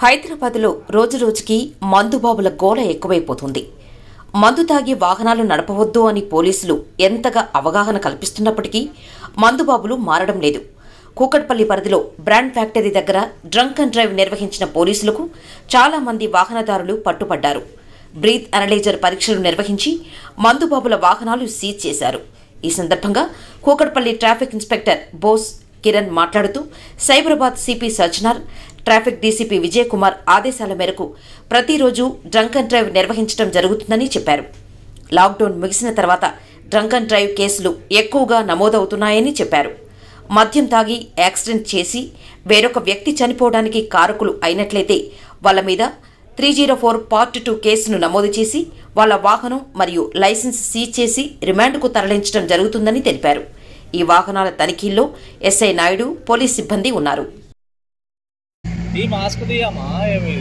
హైదరాబాద్లో రోజురోజుకి మందుబాబుల గోల ఎక్కువైపోతుంది మందు తాగి వాహనాలు నడపవద్దు అని పోలీసులు ఎంతగా అవగాహన కల్పిస్తున్నప్పటికీ మందుబాబులు మారడం లేదు కూకట్పల్లి పరిధిలో బ్రాండ్ ఫ్యాక్టరీ దగ్గర డ్రంక్ అండ్ డ్రైవ్ నిర్వహించిన పోలీసులకు చాలా మంది వాహనదారులు పట్టుపడ్డారు బ్రీత్ అనలైజర్ పరీక్షలు నిర్వహించి మందుబాబుల వాహనాలు సీజ్ చేశారు ఈ సందర్భంగా కూకట్పల్లి ట్రాఫిక్ ఇన్స్పెక్టర్ బోస్ కిరణ్ మాట్లాడుతూ Cyberabad CP Sajjanar traffic DCP Vijay Kumar ఆదేశాల మేరకు ప్రతిరోజు డ్రంక్ అండ్ డ్రైవ్ నిర్వహించడం జరుగుతుందని చెప్పారు లాక్డౌన్ ముగిసిన తర్వాత డ్రంక్ అండ్ డ్రైవ్ కేసులు ఎక్కువగా నమోదవుతున్నాయని చెప్పారు మద్యం తాగి యాక్సిడెంట్ చేసి వేరొక వ్యక్తి చనిపోవడానికి కారకులు అయినట్లయితే వాళ్ళ మీద three zero four part two కేసును నమోదు చేసి వాళ్ళ వాహనం మరియు లైసెన్స్ సీజ్ చేసి రిమాండ్కు తరలించడం జరుగుతుందని తెలిపారు ఈ వాహనాల తనిఖీల్లో ఎస్ఐ నాయుడు పోలీస్ సిబ్బంది ఉన్నారు ఈ మాస్క్ తీయమ్మా ఏమి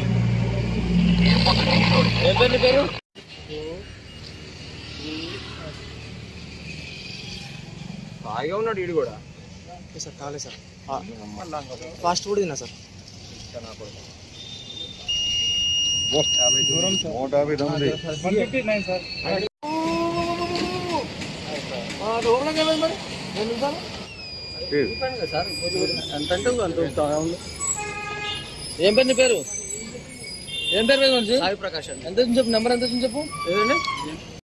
ఏం పేరు నీ పేరు హాయిగా ఉన్నాడు వీడు కూడా సార్ కాలే సార్ ఫాస్ట్ ఫుడ్ తిన్నా సార్ నూట యాభై తొమ్మిది ఏం పేరు నీ పేరు ఏం పేరు మీద మనిషి సాయి ప్రకాష్ అండి ఎంత చెప్పు నెంబర్ ఎంత చెప్పు ఏదండి